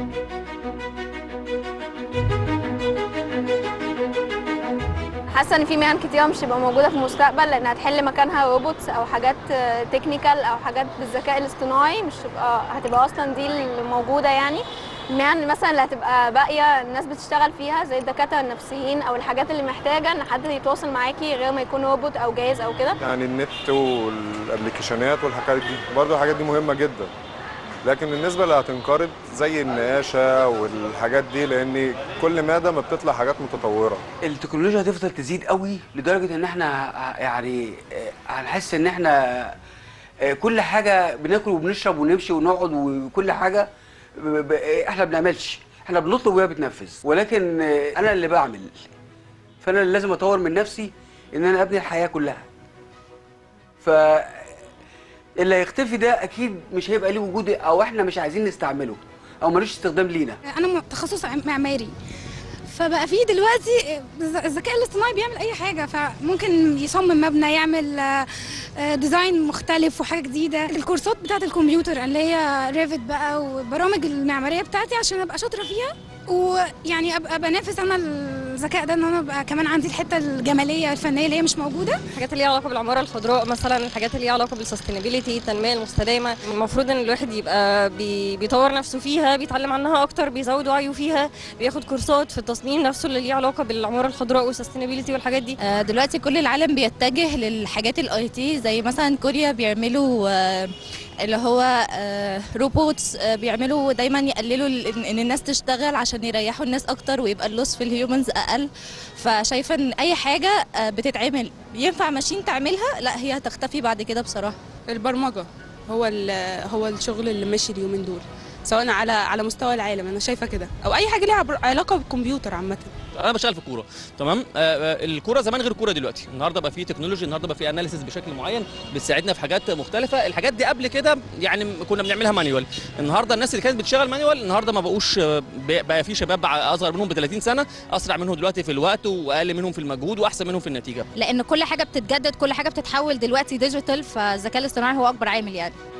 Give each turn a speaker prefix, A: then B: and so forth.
A: حاسه ان في مهن كتيره مش هتبقى موجوده في المستقبل لانها هتحل مكانها روبوتس او حاجات تكنيكال او حاجات بالذكاء الاصطناعي مش هتبقى هتبقى اصلا دي اللي موجوده يعني المهن مثلا اللي هتبقى باقيه الناس بتشتغل فيها زي الدكاتره النفسيين او الحاجات اللي محتاجه ان حد يتواصل معاكي غير ما يكون روبوت او جهاز او كده
B: يعني النت والابلكيشنات والحاجات دي برضه الحاجات دي مهمه جدا لكن بالنسبه اللي هتنقرض زي النقاشه والحاجات دي لان كل ماده ما بتطلع حاجات متطوره
C: التكنولوجيا هتفضل تزيد قوي لدرجه ان احنا ه- يعني آه، هنحس ان احنا آه، كل حاجه بناكل وبنشرب ونمشي ونقعد وكل حاجه ب- ب- آه، احنا بنعملش احنا بنطلب وهي بتنفذ ولكن آه، انا اللي بعمل فانا اللي لازم اطور من نفسي ان انا ابني الحياه كلها ف اللي هيختفي ده اكيد مش هيبقى ليه وجود او احنا مش عايزين نستعمله او ملوش استخدام لينا
D: انا م- تخصص عم- معماري فبقى في دلوقتي الذ- الذكاء الاصطناعي بيعمل اي حاجه فممكن يصمم مبنى يعمل آه، آه، ديزاين مختلف وحاجه جديده الكورسات بتاعه الكمبيوتر اللي هي ريفت بقى والبرامج المعماريه بتاعتي عشان ابقى شاطره فيها ويعني ابقى بنافس انا الذكاء ده ان انا ابقى كمان عندي الحته الجماليه الفنيه اللي هي مش موجوده
E: الحاجات اللي ليها علاقه بالعماره الخضراء مثلا الحاجات اللي ليها علاقه بالسستينابيلتي التنميه المستدامه المفروض ان الواحد يبقى بي بيطور نفسه فيها بيتعلم عنها اكتر بيزود وعيه فيها بياخد كورسات في التصميم نفسه اللي ليه علاقه بالعماره الخضراء والسستينابيلتي والحاجات دي
F: آه، دلوقتي كل العالم بيتجه للحاجات الاي تي زي مثلا كوريا بيعملوا آه، اللي هو آه، روبوتس آه، بيعملوا دايما يقللوا ال- ان إن الناس تشتغل عشان يريحوا الناس اكتر ويبقى اللوس في الهيومنز اقل فشايفه ان اي حاجه آه، بتتعمل ينفع ماشين تعملها لا هي هتختفي بعد كده بصراحه
G: البرمجه هو ال- هو الشغل اللي ماشي اليومين دول سواء على على مستوى العالم انا شايفه كده او اي حاجه ليها عبر- علاقه بالكمبيوتر عامه
H: انا بشتغل في الكوره تمام آه، آه، الكوره زمان غير الكوره دلوقتي النهارده بقى في تكنولوجي النهارده بقى في اناليسيس بشكل معين بتساعدنا في حاجات مختلفه الحاجات دي قبل كده يعني كنا بنعملها مانيوال النهارده الناس اللي كانت بتشتغل مانيوال النهارده ما بقوش آه، بقى بقى في شباب اصغر منهم ب 30 سنه اسرع منهم دلوقتي في الوقت واقل منهم في المجهود واحسن منهم في النتيجه
F: لان كل حاجه بتتجدد كل حاجه بتتحول دلوقتي ديجيتال فالذكاء الاصطناعي هو اكبر عامل يعني